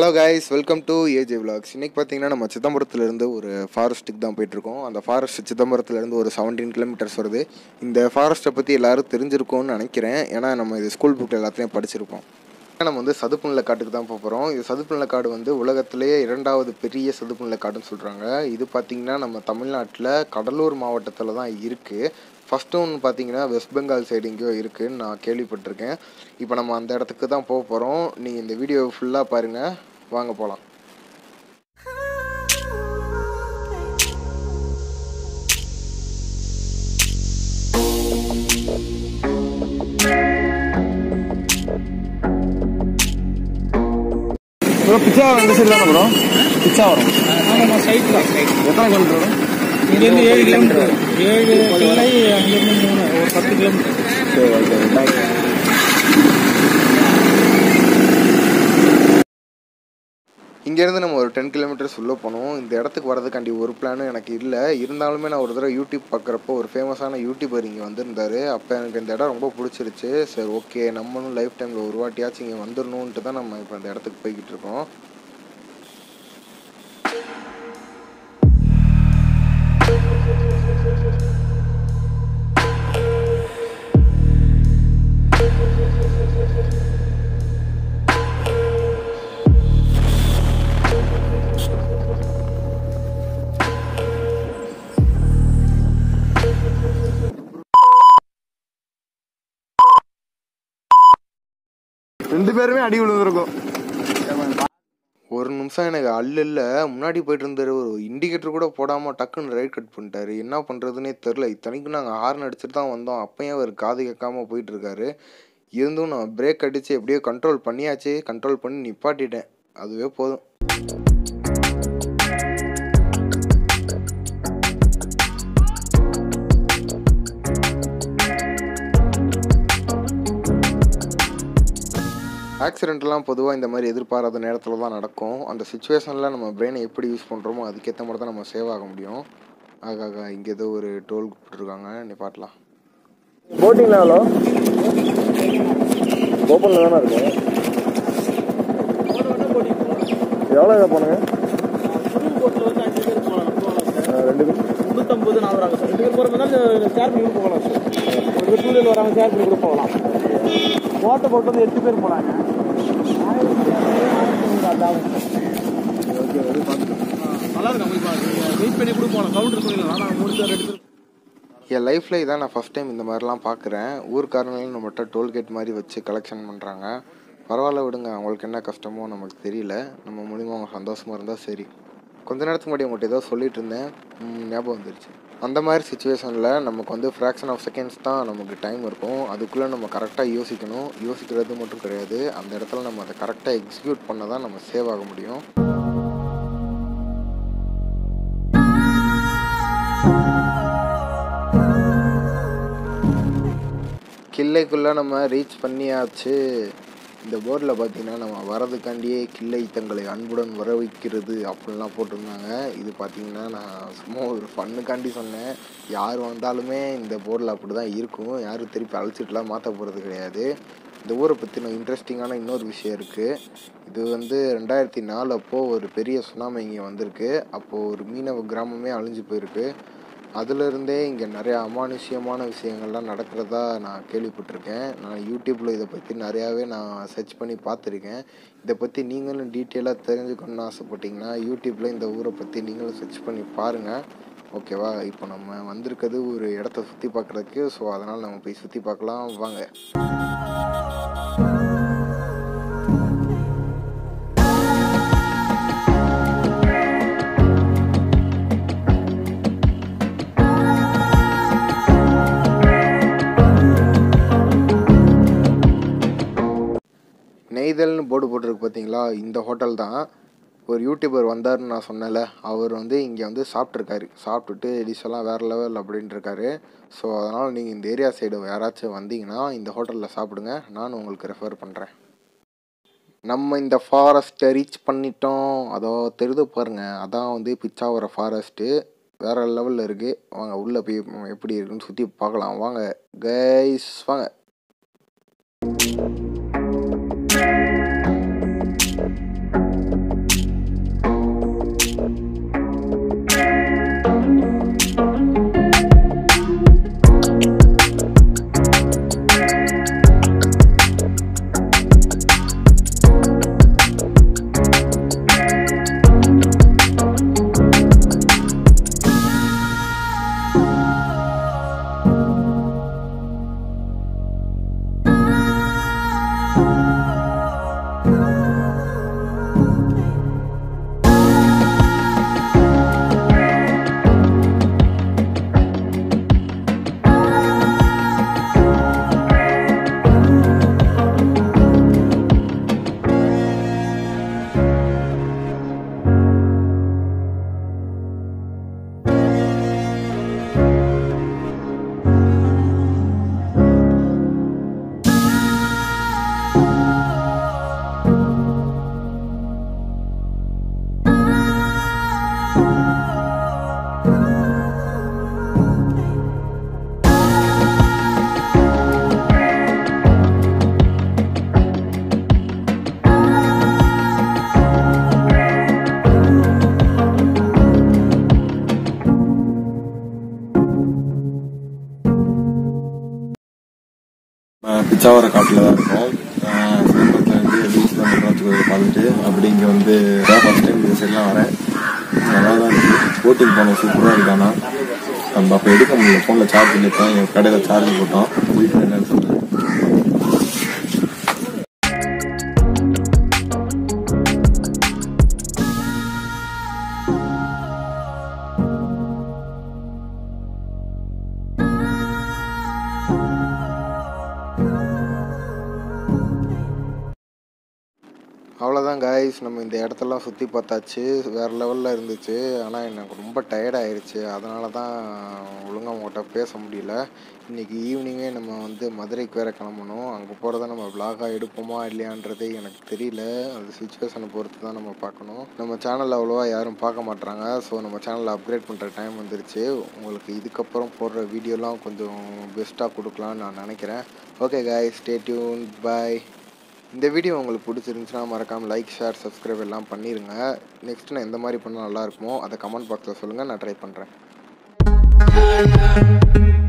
hello guys welcome to AJ vlogs இன்னைக்கு பார்த்தீங்கன்னா நம்ம சிதம்பரத்துலேருந்து ஒரு ஃபாரஸ்ட்டுக்கு தான் போயிட்டுருக்கோம் அந்த ஃபாரஸ்ட் சிதம்பரத்துலேருந்து ஒரு செவன்டீன் கிலோமீட்டர்ஸ் வருது இந்த ஃபாரஸ்ட்டை பற்றி எல்லாரும் தெரிஞ்சிருக்கும்னு நினைக்கிறேன் ஏன்னா நம்ம இது ஸ்கூல் புக்கில் எல்லாத்தையும் படிச்சிருப்போம் நம்ம வந்து சதுப்பு நிலக்காட்டுக்கு தான் போக போகிறோம் இது சதுப்பு நிலக்காடு வந்து உலகத்திலேயே இரண்டாவது பெரிய சதுப்பு நிலக்காடுன்னு சொல்கிறாங்க இது பார்த்திங்கன்னா நம்ம தமிழ்நாட்டில் கடலூர் மாவட்டத்தில் தான் இருக்குது ஃபஸ்ட்டு ஒன்று பார்த்தீங்கன்னா வெஸ்ட் பெங்கால் சைடு எங்கேயோ இருக்குதுன்னு நான் கேள்விப்பட்டிருக்கேன் இப்போ நம்ம அந்த இடத்துக்கு தான் போக போகிறோம் நீங்கள் இந்த வீடியோ ஃபுல்லாக பாருங்கள் வாங்க போகலாம் ப்ரோ பிச்சா இந்த சைடு தானே ப்ரோ பிச்சா வரும் ஆமாம் சைட் தான் எத்தனை கிலோமீட்டர் வரும் இங்கேருந்து ஏழு கிலோமீட்டர் ஏழு கிளை அங்கேருந்து மூணு ஒரு பத்து கிலோமீட்டர் சரி ஓகே தேங்க்யூ இங்கேருந்து நம்ம ஒரு டென் கிலோமீட்டர்ஸ் உள்ளே போனோம் இந்த இடத்துக்கு வரதுக்காண்டி ஒரு பிளானும் எனக்கு இல்லை இருந்தாலுமே நான் ஒரு தடவை யூடியூப் பார்க்குறப்போ ஒரு ஃபேமஸான யூடியூபர் இங்கே வந்திருந்தாரு அப்போ எனக்கு இந்த இடம் ரொம்ப பிடிச்சிருச்சு சரி ஓகே நம்மளும் லைஃப் டைமில் ஒரு வாட்டியாச்சும் இங்கே வந்துடணுன்ட்டு தான் நம்ம இப்போ இந்த இடத்துக்கு போய்கிட்டு இருக்கோம் ரெண்டு பேருமே அடி விழுந்திருக்கும் ஒரு நிமிஷம் எனக்கு அல்ல முன்னாடி போயிட்டு இருந்தாரு ஒரு இண்டிகேட்டர் கூட போடாமல் டக்குன்னு ரைட் கட் பண்ணிட்டாரு என்ன பண்ணுறதுனே தெரில இத்தனைக்கும் நாங்கள் ஹார்ன் அடிச்சுட்டு தான் வந்தோம் அப்பயும் அவர் காது கேட்காம போயிட்டு இருக்காரு இருந்தும் நான் பிரேக் அடித்து எப்படியோ கண்ட்ரோல் பண்ணியாச்சு கண்ட்ரோல் பண்ணி நிப்பாட்டிட்டேன் அதுவே போதும் ஆக்சிடென்ட்லாம் பொதுவாக இந்த மாதிரி எதிர்பாராத நேரத்தில் தான் நடக்கும் அந்த சுச்சுவேஷனில் நம்ம பிரெயினை எப்படி யூஸ் பண்ணுறோமோ அதுக்கேற்ற மாதிரி தான் நம்ம சேவ் ஆக முடியும் ஆகாக இங்கே ஏதோ ஒரு டோல் போட்டிருக்காங்க நிப்பாட்டலாம் போட்டிங்ல எவ்வளோ ஓப்பனில் தானே இருக்கும் எவ்வளோ இதை போனுங்க போட்டில் வந்து அஞ்சு பேர் போகலாம் போகலாம் சார் ரெண்டு பேரும் முந்நூற்றம்பது நாலு வராங்க சார் ரெண்டு பேர் போகிற மாதிரி ஷேர் பண்ணி கூட போகலாம் சார் ஒரு பேர் டூ வீலர் வராங்க ஷேர் பண்ணி கூட போகலாம் ஓட்ட போட்டு வந்து எட்டு பேர் போகிறாங்க ஓகே அது பார்த்துட்டு நல்லா இருக்கும் உங்களுக்கு வெயிட் பண்ணி கூட போகலாம் கவுண்டர் பண்ணிடலாம் ஆனால் மூணு பேர் ரெண்டு பேர் என் லைஃப்பில் இதான் நான் ஃபஸ்ட் டைம் இந்த மாதிரிலாம் பார்க்குறேன் ஊர்க்காரங்களும் நம்மகிட்ட டோல்கேட் மாதிரி வச்சு கலெக்ஷன் பண்ணுறாங்க பரவாயில்ல விடுங்க அவங்களுக்கு என்ன கஷ்டமோ நமக்கு தெரியல நம்ம மூலிமா அவங்க சந்தோஷமாக இருந்தால் சரி கொஞ்ச நேரத்துக்கு முன்னாடி உங்கள்கிட்ட ஏதோ சொல்லிட்டு இருந்தேன் ம், ஞாபகம் வந்துருச்சு அந்த மாதிரி சுச்சுவேஷனில் நமக்கு வந்து ஃப்ராக்ஷன் ஆஃப் செகண்ட்ஸ் தான் நமக்கு டைம் இருக்கும் அதுக்குள்ளே நம்ம கரெக்டாக யோசிக்கணும் யோசிக்கிறது மட்டும் கிடையாது அந்த இடத்துல நம்ம அதை கரெக்டாக எக்ஸிக்யூட் பண்ண தான் நம்ம சேவ் ஆக முடியும் கிள்ளைக்குள்ளே நம்ம ரீச் பண்ணியாச்சு இந்த போர்டில் பார்த்தீங்கன்னா நம்ம வரதுக்காண்டியே கிள்ளை தங்களை அன்புடன் வர வைக்கிறது அப்படின்லாம் போட்டிருந்தாங்க இது பார்த்தீங்கன்னா நான் சும்மா ஒரு ஃபன்னுக்காண்டி சொன்னேன் யார் வந்தாலுமே இந்த போர்டில் அப்படி தான் இருக்கும் யாரும் திருப்பி அழைச்சிட்டுலாம் மாற்ற போகிறது கிடையாது இந்த ஊரை பற்றின இன்ட்ரெஸ்டிங்கான இன்னொரு விஷயம் இருக்குது இது வந்து ரெண்டாயிரத்தி நாலு அப்போது ஒரு பெரிய சுனாமி இங்கே வந்திருக்கு அப்போது ஒரு மீனவ கிராமமே அழிஞ்சு போயிருக்கு அதிலிருந்தே இங்கே நிறையா அமானுஷ்யமான விஷயங்கள்லாம் நடக்கிறதா நான் கேள்விப்பட்டிருக்கேன் நான் யூடியூப்பில் இதை பற்றி நிறையாவே நான் சர்ச் பண்ணி பார்த்துருக்கேன் இதை பற்றி நீங்களும் டீட்டெயிலாக தெரிஞ்சுக்கணும்னு ஆசைப்பட்டீங்கன்னா யூடியூப்பில் இந்த ஊரை பற்றி நீங்களும் சர்ச் பண்ணி பாருங்கள் ஓகேவா இப்போ நம்ம வந்திருக்கிறது ஒரு இடத்த சுற்றி பார்க்குறதுக்கு ஸோ அதனால் நம்ம போய் சுற்றி பார்க்கலாம் வாங்க நெய்தல்னு போர்டு போட்டிருக்கு பார்த்தீங்களா இந்த ஹோட்டல் தான் ஒரு யூடியூபர் வந்தாருன்னு நான் சொன்னேன்ல அவர் வந்து இங்கே வந்து சாப்பிட்ருக்காரு சாப்பிட்டுட்டு டிஷ் எல்லாம் வேறு லெவல் அப்படின்ட்டு இருக்காரு ஸோ அதனால் நீங்கள் இந்த ஏரியா சைடு யாராச்சும் வந்தீங்கன்னா இந்த ஹோட்டலில் சாப்பிடுங்க நான் உங்களுக்கு ரெஃபர் பண்ணுறேன் நம்ம இந்த ஃபாரஸ்ட்டை ரீச் பண்ணிட்டோம் அதோ தெரிது பாருங்க அதான் வந்து பிச்சாவர ஃபாரஸ்ட்டு வேறு லெவலில் இருக்குது வாங்க உள்ளே போய் எப்படி இருக்குன்னு சுற்றி பார்க்கலாம் வாங்க கைஸ் வாங்க பிச்சாவர காட்டில் தான் இருக்கோம் ஆஹ் சிதம்பரத்துல இருந்து பீச் பண்ணுறதுக்கு கோயில் பார்த்துட்டு அப்படி இங்கே வந்து ஃபர்ஸ்ட் டைம் இந்த சைட்லாம் வரேன் நல்லா தான் இருக்கு போட்டிங் போனோம் சூப்பராக இருக்கானா நம்ம அப்போ எடுக்க முடியல ஃபோனில் சார்ஜ் பண்ணிட்டோம் எங்கள் கடையில் சார்ஜ் போட்டோம் வீட்டில் என்னன்னு சொல்லுங்கள் அவ்வளோதான் காய்ஸ் நம்ம இந்த இடத்தெல்லாம் சுற்றி பார்த்தாச்சு வேறு லெவலில் இருந்துச்சு ஆனால் எனக்கு ரொம்ப டயர்ட் ஆயிருச்சு அதனால தான் ஒழுங்காக உங்கள்கிட்ட பேச முடியல இன்றைக்கி ஈவினிங்கே நம்ம வந்து மதுரைக்கு வேறு கிளம்பணும் அங்கே போகிறத நம்ம vlog-ஆ எடுப்போமா இல்லையான்றதே எனக்கு தெரியல அது சுச்சுவேஷனை பொறுத்து தான் நம்ம பார்க்கணும் நம்ம சேனலில் அவ்வளோவா யாரும் பார்க்க மாட்றாங்க ஸோ நம்ம சேனலை அப்கிரேட் பண்ணுற டைம் வந்துருச்சு உங்களுக்கு இதுக்கப்புறம் போடுற வீடியோலாம் கொஞ்சம் பெஸ்ட்டாக கொடுக்கலான்னு நான் நினைக்கிறேன் ஓகே காய் ஸ்டே டியூன் பாய் இந்த வீடியோ உங்களுக்கு பிடிச்சிருந்துச்சுன்னா மறக்காமல் லைக் ஷேர் சப்ஸ்கிரைப் எல்லாம் பண்ணிடுங்க நெக்ஸ்ட் நான் எந்த மாதிரி பண்ணால் நல்லா இருக்குமோ அதை கமெண்ட் பாக்ஸில் சொல்லுங்கள் நான் ட்ரை பண்ணுறேன்